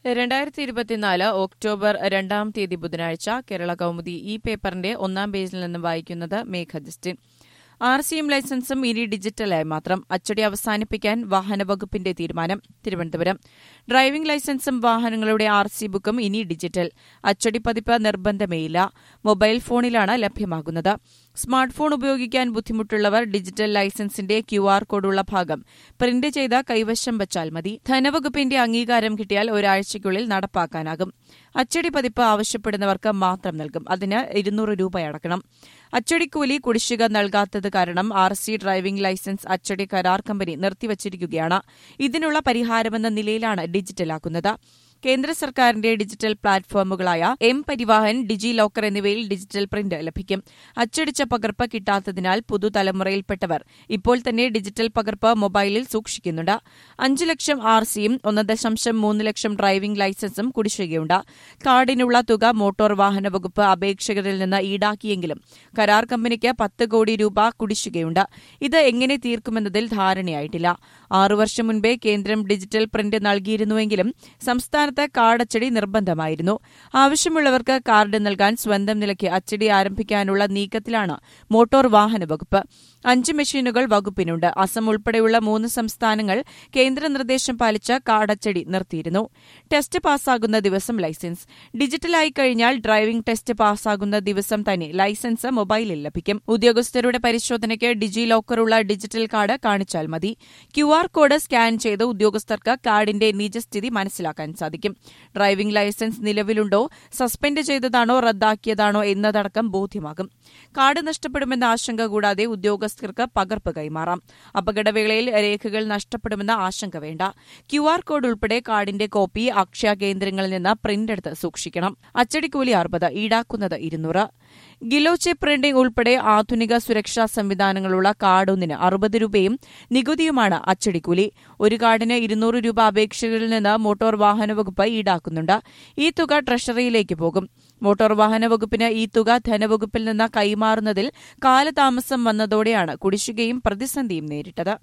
രണ്ടായിരത്തി ഇരുപത്തിനാല് ഒക്ടോബർ രണ്ടാം തീയതി ബുധനാഴ്ച കേരള കൗമുദി ഈ പേപ്പറിന്റെ ഒന്നാം പേജിൽ നിന്ന് വായിക്കുന്നത് മേഘ ജസ്റ്റിൻ ആർ സിയും ലൈസൻസും ഇനി ഡിജിറ്റലായി മാത്രം അച്ചടി അവസാനിപ്പിക്കാൻ വാഹനവകുപ്പിന്റെ തീരുമാനം തിരുവനന്തപുരം ഡ്രൈവിംഗ് ലൈസൻസും വാഹനങ്ങളുടെ ആർ സി ബുക്കും ഇനി ഡിജിറ്റൽ അച്ചടി പതിപ്പ് നിർബന്ധമേയില്ല മൊബൈൽ ഫോണിലാണ് ലഭ്യമാകുന്നത് സ്മാർട്ട് ഫോൺ ഉപയോഗിക്കാൻ ബുദ്ധിമുട്ടുള്ളവർ ഡിജിറ്റൽ ലൈസൻസിന്റെ ക്യു ആർ കോഡുള്ള ഭാഗം പ്രിന്റ് ചെയ്ത് കൈവശം വച്ചാൽ മതി ധനവകുപ്പിന്റെ അംഗീകാരം കിട്ടിയാൽ ഒരാഴ്ചയ്ക്കുള്ളിൽ നടപ്പാക്കാനാകും അച്ചടി പതിപ്പ് ആവശ്യപ്പെടുന്നവർക്ക് മാത്രം നൽകും അതിന് ഇരുന്നൂറ് രൂപ അടക്കണം അച്ചടിക്കൂലി കുടിശ്ശിക നൽകാത്തത് കാരണം ആർ സി ഡ്രൈവിംഗ് ലൈസൻസ് അച്ചടി കരാർ കമ്പനി നിർത്തിവച്ചിരിക്കുകയാണ് ഇതിനുള്ള പരിഹാരമെന്ന നിലയിലാണ് ഡിജിറ്റലാക്കുന്നത് കേന്ദ്ര സർക്കാരിന്റെ ഡിജിറ്റൽ പ്ലാറ്റ്ഫോമുകളായ എം പരിവാഹൻ ഡിജി ലോക്കർ എന്നിവയിൽ ഡിജിറ്റൽ പ്രിന്റ് ലഭിക്കും അച്ചടിച്ച പകർപ്പ് കിട്ടാത്തതിനാൽ പുതുതലമുറയിൽപ്പെട്ടവർ ഇപ്പോൾ തന്നെ ഡിജിറ്റൽ പകർപ്പ് മൊബൈലിൽ സൂക്ഷിക്കുന്നുണ്ട് അഞ്ച് ലക്ഷം ആർ സിയും ഒന്ന് ദശാംശം മൂന്ന് ലക്ഷം ഡ്രൈവിംഗ് ലൈസൻസും കുടിശ്ശികയുണ്ട് കാർഡിനുള്ള തുക മോട്ടോർ വാഹന വകുപ്പ് അപേക്ഷകരിൽ നിന്ന് ഈടാക്കിയെങ്കിലും കരാർ കമ്പനിക്ക് പത്ത് കോടി രൂപ കുടിശ്ശികയുണ്ട് ഇത് എങ്ങനെ തീർക്കുമെന്നതിൽ ധാരണയായിട്ടില്ല ആറു വർഷം മുൻപേ കേന്ദ്രം ഡിജിറ്റൽ പ്രിന്റ് നൽകിയിരുന്നുവെങ്കിലും സംസ്ഥാനത്ത് കാർഡ് അച്ചടി നിർബന്ധമായിരുന്നു ആവശ്യമുള്ളവർക്ക് കാർഡ് നൽകാൻ സ്വന്തം നിലയ്ക്ക് അച്ചടി ആരംഭിക്കാനുള്ള നീക്കത്തിലാണ് മോട്ടോർ വാഹന വകുപ്പ് അഞ്ച് മെഷീനുകൾ വകുപ്പിനുണ്ട് അസം ഉൾപ്പെടെയുള്ള മൂന്ന് സംസ്ഥാനങ്ങൾ കേന്ദ്ര നിർദ്ദേശം പാലിച്ച് കാർഡ് അച്ചടി നിർത്തിയിരുന്നു ടെസ്റ്റ് പാസ്സാകുന്ന ദിവസം ലൈസൻസ് ഡിജിറ്റലായി കഴിഞ്ഞാൽ ഡ്രൈവിംഗ് ടെസ്റ്റ് പാസ്സാകുന്ന ദിവസം തന്നെ ലൈസൻസ് മൊബൈലിൽ ലഭിക്കും ഉദ്യോഗസ്ഥരുടെ പരിശോധനയ്ക്ക് ഡിജി ലോക്കറുള്ള ഡിജിറ്റൽ കാർഡ് കാണിച്ചാൽ മതി ക്യു ആർ കോഡ് സ്കാൻ ചെയ്ത് ഉദ്യോഗസ്ഥർക്ക് കാർഡിന്റെ നിജസ്ഥിതി മനസ്സിലാക്കാൻ സാധിക്കും ഡ്രൈവിംഗ് ലൈസൻസ് നിലവിലുണ്ടോ സസ്പെൻഡ് ചെയ്തതാണോ റദ്ദാക്കിയതാണോ എന്നതടക്കം ബോധ്യമാകും കാർഡ് നഷ്ടപ്പെടുമെന്ന ആശങ്ക കൂടാതെ ഉദ്യോഗസ്ഥർക്ക് പകർപ്പ് കൈമാറാം അപകടവേളയിൽ രേഖകൾ നഷ്ടപ്പെടുമെന്ന ആശങ്ക വേണ്ട ക്യു ആർ കോഡ് ഉൾപ്പെടെ കാർഡിന്റെ കോപ്പി അക്ഷയ കേന്ദ്രങ്ങളിൽ നിന്ന് പ്രിന്റ് എടുത്ത് സൂക്ഷിക്കണം അച്ചടിക്കൂലി അറുപത് ഈടാക്കുന്നത് ഇരുന്നൂറ് ഗിലോച്ചെ പ്രിന്റിംഗ് ഉൾപ്പെടെ ആധുനിക സുരക്ഷാ സംവിധാനങ്ങളുള്ള കാർഡ് ഒന്നിന് അറുപത് രൂപയും നികുതിയുമാണ് അച്ചടിക്കൂലി ഒരു കാർഡിന് ഇരുന്നൂറ് രൂപ അപേക്ഷകരിൽ നിന്ന് മോട്ടോർ വാഹന വകുപ്പ് ഈടാക്കുന്നുണ്ട് ഈ തുക ട്രഷറിയിലേക്ക് പോകും മോട്ടോർ വാഹന വകുപ്പിന് ഈ തുക ധനവകുപ്പിൽ നിന്ന് കൈമാറുന്നതിൽ കാലതാമസം വന്നതോടെയാണ് കുടിശ്ശികയും പ്രതിസന്ധിയും നേരിട്ടത്